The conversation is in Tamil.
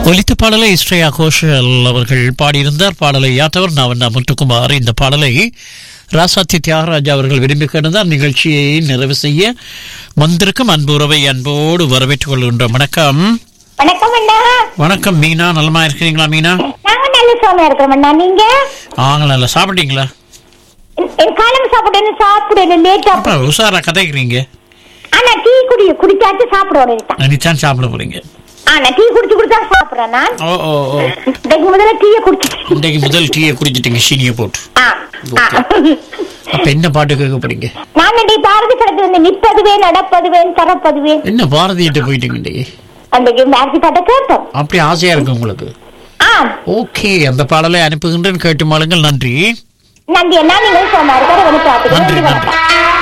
ஒலித்த பாடலை ஸ்ரேயா கோஷல் அவர்கள் பாடியிருந்தார் பாடலை யாத்தவர் நவண்ணா முத்துக்குமார் இந்த பாடலை ராசாத்தி தியாகராஜா அவர்கள் விரும்பி கிடந்தார் நிகழ்ச்சியை நிறைவு செய்ய வந்திருக்கும் அன்பு உறவை அன்போடு வரவேற்றுக் கொள்கின்றோம் வணக்கம் வணக்கம் அண்ணா வணக்கம் மீனா நலமா இருக்கிறீங்களா மீனா நாங்க நல்ல சுவாமியா இருக்கிறோம் அண்ணா நீங்க ஆங்க நல்லா சாப்பிட்டீங்களா என்- என் காலம் சாப்பிடணும் சாப்பிடணும் லேட்டா அப்ப உஷாரா கதைக்கிறீங்க ஆனா டீ குடி குடிச்சாச்சு சாப்பிடுவோம் நிச்சான் சாப்பிட போறீங்க ஆனா டீ குடிச்சு குடிச்சா சாப்பிடுறேன் நான் ஓ ஓ ஓ இன்னைக்கு முதல்ல டீயை குடிச்சிட்டு இன்றைக்கு முதல் டீயை குடிச்சிட்டீங்க சீனியை போட்டு ஆ, ஆ. அப்ப என்ன பாட்டு கேட்க போறீங்க நான் இன்னைக்கு பாரதி கணக்கு வந்து நிற்பதுவேன் நடப்பதுவேன் தரப்பதுவேன் என்ன பாரதியிட்ட போயிட்டீங்க இன்றைக்கு அன்றைக்கு மேரேஜ் பாட்ட கேட்டோம் அப்படி ஆசையா இருக்கு உங்களுக்கு ஆ ஓகே அந்த பாடலை அனுப்புகின்றேன் கேட்டு மாளுங்கள் நன்றி நன்றி அண்ணா நீங்கள் சொன்னாரு நன்றி நன்றி